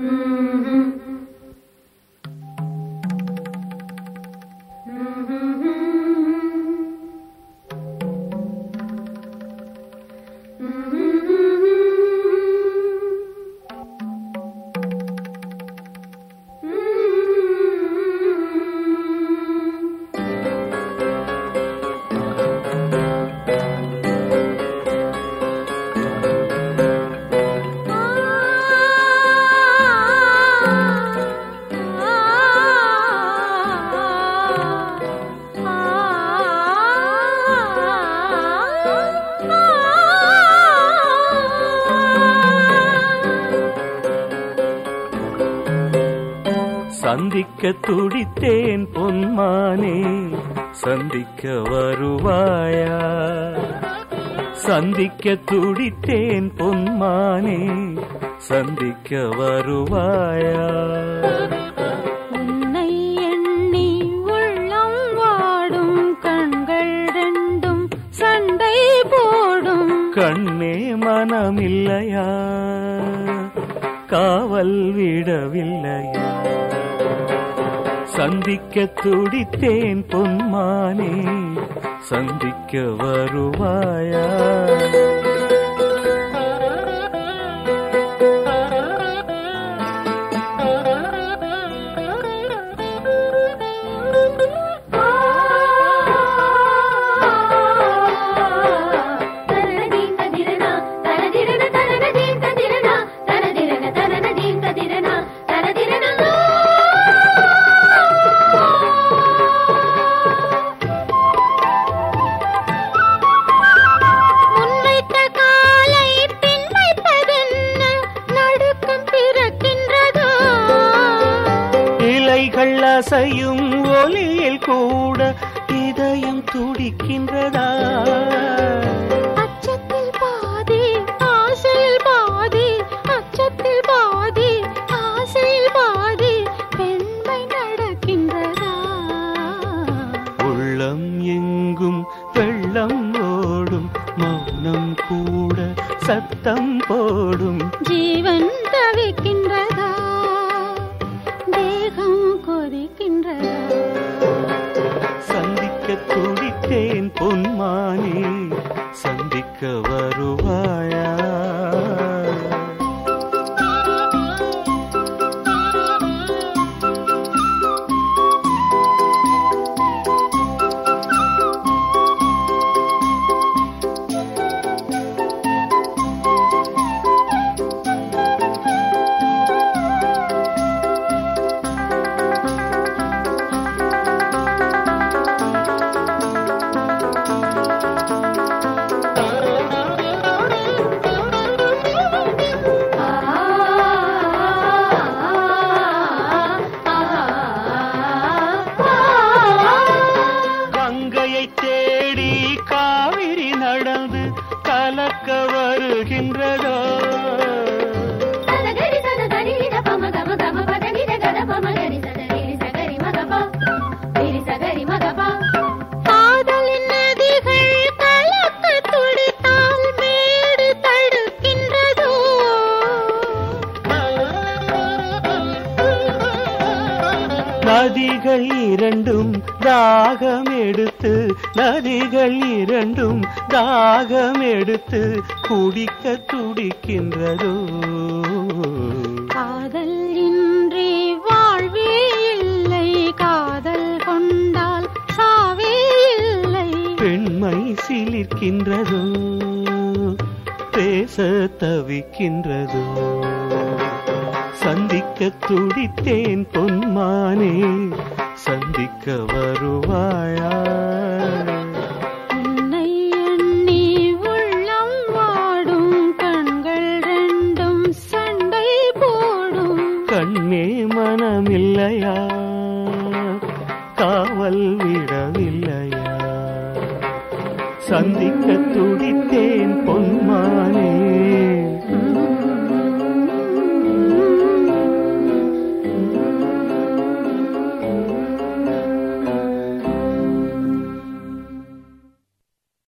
சந்திக்க துடித்தேன் பொன்மானே சந்திக்க வருவாயா சந்திக்க துடித்தேன் பொன்மானே சந்திக்க வருவாயா உன்னை எண்ணி உள்ளம் வாடும் கண்கள் ரெண்டும் சண்டை போடும் கண்ணே மனமில்லையா காவல் விடவில்லையா சந்திக்க துடித்தேன் பொன்மானே சந்திக்க வருவாயா தனதீம் ததிரனா தனதிரன தனதீம் ததிரனா தனதிரன தனதீம் ததிரனா தனதிரனா முன்வைத்த காலை பின் வைப்பதென்ன நடுக்கம் பிறக்கின்றதோ இலைகள் அசையும் ஒலியில் கூட இதயம் துடிக்கின்றதா அச்சத்தில் பாதி ஆசையில் பாதி அச்சத்தில் பாதி ஆசையில் பாதி பெண்மை நடக்கின்றதா உள்ளம் எங்கும் வெள்ளம் ஓடும் மௌனம் கூட சத்தம் போடும் ஜீவன் தவிக்கின்றதா தேகம் கொதிக்கின்றதா சந்திக்க துடித்தேன் பொன்மானே சந்திக்க வருவாயா கங்கையை தேடி காவிரி நடந்து கலக்க வருகின்றதோ சதகரி சதகரி ரித பம கம கம பதனி த கத பம கரி சதகரி சகரி மகபா திரி சகரி மகபா காதலின் நதிகள் கலக்க துடித்தால் மேடு தடுக்கின்றதோ நதிகள் இரண்டும் தாகம் எடுத்து நதிகள் இரண்டும் தாகம் எடுத்து குடிக்க துடிக்கின்றதோ காதல் இன்றி வாழ்வே இல்லை காதல் கொண்டால் சாவே இல்லை பெண்மை சிலிர்க்கின்றதோ பேச தவிக்கின்றதோ சந்திக்க துடித்தேன் பொன்மானே சந்திக்க வருவாயா உன்னை எண்ணி உள்ளம் வாடும் கண்கள் ரெண்டும் சண்டை போடும் கண்ணே மனமில்லையா காவல் விடவில்லையா சந்திக்க துடித்தேன் பொன்மானே